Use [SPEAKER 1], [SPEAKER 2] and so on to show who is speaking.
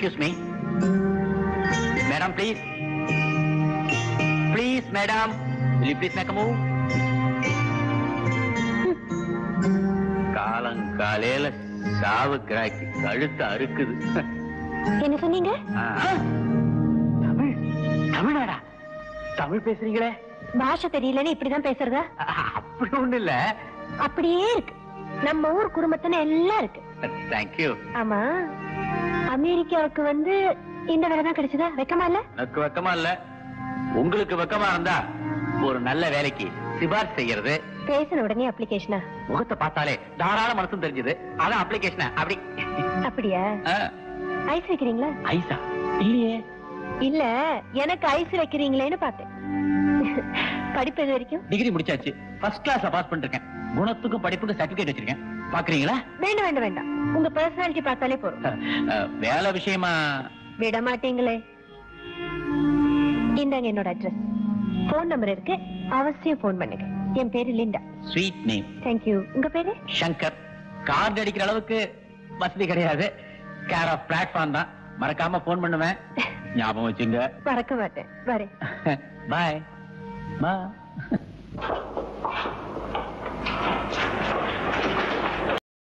[SPEAKER 1] Excuse me madam please please madam will you please make a move காலங்காலையில சாவு கிராக்கி கழுத்து அறுக்குது
[SPEAKER 2] என்ன சொன்னீங்க
[SPEAKER 1] ஆ. தமிழ் தமிழ்நாடா தமிழ் பேசுறீங்களே
[SPEAKER 2] பாஷை தெரியலன்னு இப்படிதான் பேசுறதா
[SPEAKER 1] அப்படி ஒண்ணு இல்ல
[SPEAKER 2] அப்படியே இருக்கு நம்ம ஊர் குடும்பத்தின எல்லாம் இருக்கு
[SPEAKER 1] தேங்க்யூ
[SPEAKER 2] ஆமா அமெரிக்காவுக்கு வந்து இந்த வேலை தான் கிடைச்சதா வெக்கமா இல்ல
[SPEAKER 1] எனக்கு வெக்கமா இல்ல உங்களுக்கு வெக்கமா இருந்தா ஒரு நல்ல வேலைக்கு சிபாரிசு செய்யறது
[SPEAKER 2] பேசின உடனே அப்ளிகேஷனா
[SPEAKER 1] முகத்தை பார்த்தாலே தாராள மனசும் தெரிஞ்சது அதான் அப்ளிகேஷன் அப்படி
[SPEAKER 2] அப்படியா
[SPEAKER 1] ஆ,
[SPEAKER 2] ஐஸ் வைக்கிறீங்களா
[SPEAKER 1] ஐசா இல்லையே
[SPEAKER 2] இல்ல எனக்கு ஐஸ் வைக்கிறீங்களேன்னு பார்த்தேன் படிப்பு எது வரைக்கும்
[SPEAKER 1] டிகிரி முடிச்சாச்சு ஃபர்ஸ்ட் கிளாஸ்ல பாஸ் பண்ணிருக்கேன் குணத்துக்கும் படிப்புக்கும் சர்டிபிகேட் வச்சிருக்கேன் பாக்குறீங்களா
[SPEAKER 2] வேண்டாம் வேண்டாம் வேண்டாம் உங்க பர்சனாலிட்டி பார்த்தாலே போறோம்
[SPEAKER 1] அஹ், வேலை விஷயமா
[SPEAKER 2] விட மாட்டீங்களே இந்தாங்க என்னோட அட்ரஸ் போன் நம்பர் இருக்கு அவசியம் போன் பண்ணுங்க என் பேரு லிண்டா
[SPEAKER 1] ஸ்வீட் நேம்
[SPEAKER 2] தேங்க்யூ உங்க பேரு
[SPEAKER 1] சங்கர் கார்டு அடிக்கிற அளவுக்கு வசதி கிடையாது கேர் ஆஃப் பிளாட்ஃபார்ம் தான் மறக்காம போன் பண்ணுவேன் ஞாபகம் வச்சுங்க
[SPEAKER 2] மறக்க மாட்டேன் வரேன்
[SPEAKER 1] பாய் பா